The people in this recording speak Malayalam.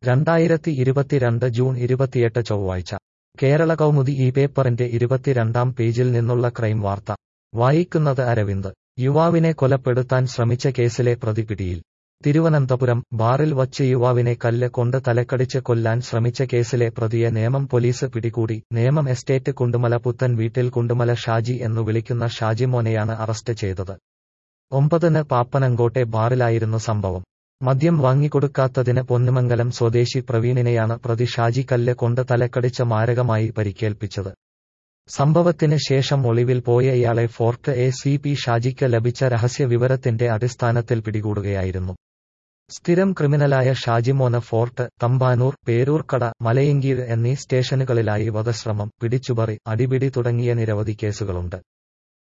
രണ്ടായിരത്തി ഇരുപത്തിരണ്ട് ജൂൺ ഇരുപത്തിയെട്ട് ചൊവ്വാഴ്ച കേരള കൗമുദി ഈ പേപ്പറിന്റെ ഇരുപത്തിരണ്ടാം പേജിൽ നിന്നുള്ള ക്രൈം വാർത്ത വായിക്കുന്നത് അരവിന്ദ് യുവാവിനെ കൊലപ്പെടുത്താൻ ശ്രമിച്ച കേസിലെ പ്രതി പിടിയിൽ തിരുവനന്തപുരം ബാറിൽ വച്ച് യുവാവിനെ കല്ല് കൊണ്ട് തലക്കടിച്ച് കൊല്ലാൻ ശ്രമിച്ച കേസിലെ പ്രതിയെ നേമം പോലീസ് പിടികൂടി നേമം എസ്റ്റേറ്റ് കുണ്ടുമല പുത്തൻ വീട്ടിൽ കുണ്ടുമല ഷാജി എന്നു വിളിക്കുന്ന ഷാജിമോനെയാണ് അറസ്റ്റ് ചെയ്തത് ഒമ്പതിന് പാപ്പനങ്കോട്ടെ ബാറിലായിരുന്നു സംഭവം മദ്യം വാങ്ങിക്കൊടുക്കാത്തതിന് പൊന്നുമംഗലം സ്വദേശി പ്രവീണിനെയാണ് പ്രതി ഷാജി കല്ല് കൊണ്ട് തലക്കടിച്ച് മാരകമായി പരിക്കേൽപ്പിച്ചത് സംഭവത്തിന് ശേഷം ഒളിവിൽ പോയ ഇയാളെ ഫോർട്ട് എ സി പി ഷാജിക്ക് ലഭിച്ച രഹസ്യ വിവരത്തിന്റെ അടിസ്ഥാനത്തിൽ പിടികൂടുകയായിരുന്നു സ്ഥിരം ക്രിമിനലായ ഷാജിമോന് ഫോർട്ട് തമ്പാനൂർ പേരൂർക്കട മലയങ്കീഴ് എന്നീ സ്റ്റേഷനുകളിലായി വധശ്രമം പിടിച്ചുപറി അടിപിടി തുടങ്ങിയ നിരവധി കേസുകളുണ്ട്